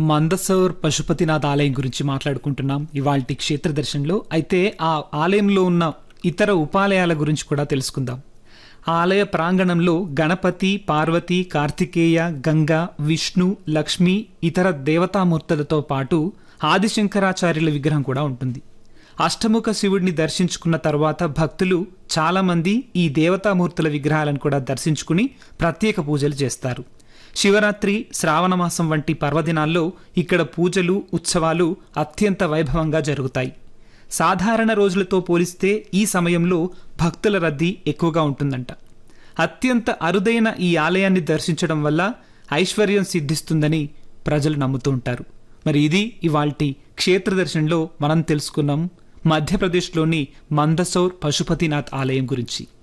మందసౌర్ పశుపతినాథ్ ఆలయం గురించి మాట్లాడుకుంటున్నాం ఇవాల్టి క్షేత్ర దర్శనంలో అయితే ఆ ఆలయంలో ఉన్న ఇతర ఉపాలయాల గురించి కూడా తెలుసుకుందాం ఆలయ ప్రాంగణంలో గణపతి పార్వతి కార్తికేయ గంగ విష్ణు లక్ష్మి ఇతర దేవతామూర్తులతో పాటు ఆదిశంకరాచార్యుల విగ్రహం కూడా ఉంటుంది అష్టముఖ శివుడిని దర్శించుకున్న తర్వాత భక్తులు చాలామంది ఈ దేవతామూర్తుల విగ్రహాలను కూడా దర్శించుకుని ప్రత్యేక పూజలు చేస్తారు శివరాత్రి శ్రావణమాసం వంటి పర్వదినాల్లో ఇక్కడ పూజలు ఉత్సవాలు అత్యంత వైభవంగా జరుగుతాయి సాధారణ రోజులతో పోలిస్తే ఈ సమయంలో భక్తుల రద్దీ ఎక్కువగా ఉంటుందంట అత్యంత అరుదైన ఈ ఆలయాన్ని దర్శించడం వల్ల ఐశ్వర్యం సిద్ధిస్తుందని ప్రజలు నమ్ముతూ ఉంటారు మరి ఇది ఇవాల్టి క్షేత్ర దర్శనంలో మనం తెలుసుకున్నాం మధ్యప్రదేశ్లోని మందసౌర్ పశుపతినాథ్ ఆలయం గురించి